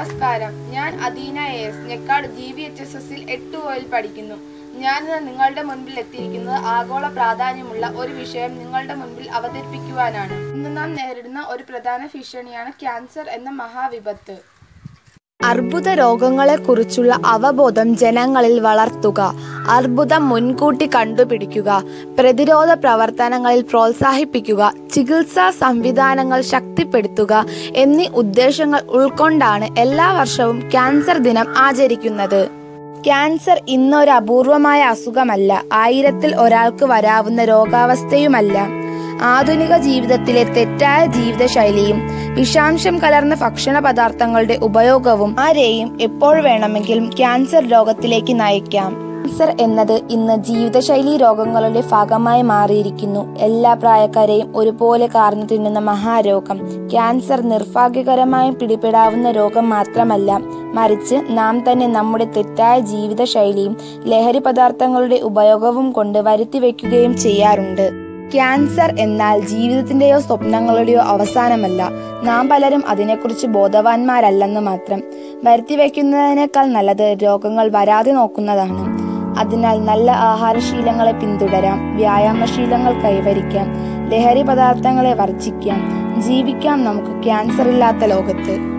നമസ്കാരം ഞാൻ Adeena S Njekkad G V H S എസിൽ എട്ട് ഓയിൽ പഠിക്കുന്നു ഞാനിന്ന് നിങ്ങളുടെ മുൻപിൽ എത്തിയിരിക്കുന്നത് ആഗോള പ്രാധാന്യമുള്ള ഒരു വിഷയം നിങ്ങളുടെ മുൻപിൽ അവതരിപ്പിക്കുവാനാണ് ഇന്ന് നാം നേരിടുന്ന ഒരു പ്രധാന ഭീഷണിയാണ് ക്യാൻസർ എന്ന മഹാവിപത്ത് അർബുദ രോഗങ്ങളെക്കുറിച്ചുള്ള അവബോധം ജനങ്ങളിൽ വളർത്തുക അർബുദം മുൻകൂട്ടി കണ്ടുപിടിക്കുക പ്രതിരോധ പ്രവർത്തനങ്ങളിൽ പ്രോത്സാഹിപ്പിക്കുക ചികിത്സാ സംവിധാനങ്ങൾ ശക്തിപ്പെടുത്തുക എന്നീ ഉദ്ദേശങ്ങൾ ഉൾക്കൊണ്ടാണ് എല്ലാ വർഷവും ക്യാൻസർ ദിനം ആചരിക്കുന്നത് ക്യാൻസർ ഇന്നൊരു അപൂർവമായ അസുഖമല്ല ആയിരത്തിൽ ഒരാൾക്ക് വരാവുന്ന രോഗാവസ്ഥയുമല്ല ആധുനിക ജീവിതത്തിലെ തെറ്റായ ജീവിതശൈലിയും വിഷാംശം കലർന്ന ഭക്ഷണ പദാർത്ഥങ്ങളുടെ ഉപയോഗവും ആരെയും എപ്പോൾ വേണമെങ്കിലും ക്യാൻസർ രോഗത്തിലേക്ക് നയിക്കാം ക്യാൻസർ എന്നത് ഇന്ന് ജീവിതശൈലി രോഗങ്ങളുടെ ഭാഗമായി മാറിയിരിക്കുന്നു എല്ലാ പ്രായക്കാരെയും ഒരുപോലെ കാർന്നു തിന്നുന്ന മഹാരോഗം ക്യാൻസർ നിർഭാഗ്യകരമായി പിടിപെടാവുന്ന രോഗം മാത്രമല്ല മറിച്ച് നാം തന്നെ നമ്മുടെ തെറ്റായ ജീവിതശൈലിയും ലഹരി പദാർത്ഥങ്ങളുടെ ഉപയോഗവും കൊണ്ട് വരുത്തി വയ്ക്കുകയും ചെയ്യാറുണ്ട് ക്യാൻസർ എന്നാൽ ജീവിതത്തിന്റെയോ സ്വപ്നങ്ങളുടെയോ അവസാനമല്ല നാം പലരും അതിനെക്കുറിച്ച് ബോധവാന്മാരല്ലെന്ന് മാത്രം വരുത്തി വയ്ക്കുന്നതിനേക്കാൾ നല്ലത് രോഗങ്ങൾ വരാതെ നോക്കുന്നതാണ് അതിനാൽ നല്ല ആഹാരശീലങ്ങളെ പിന്തുടരാം വ്യായാമശീലങ്ങൾ കൈവരിക്കാം ലഹരി പദാർത്ഥങ്ങളെ വർജിക്കാം ജീവിക്കാം നമുക്ക് ക്യാൻസർ ഇല്ലാത്ത ലോകത്ത്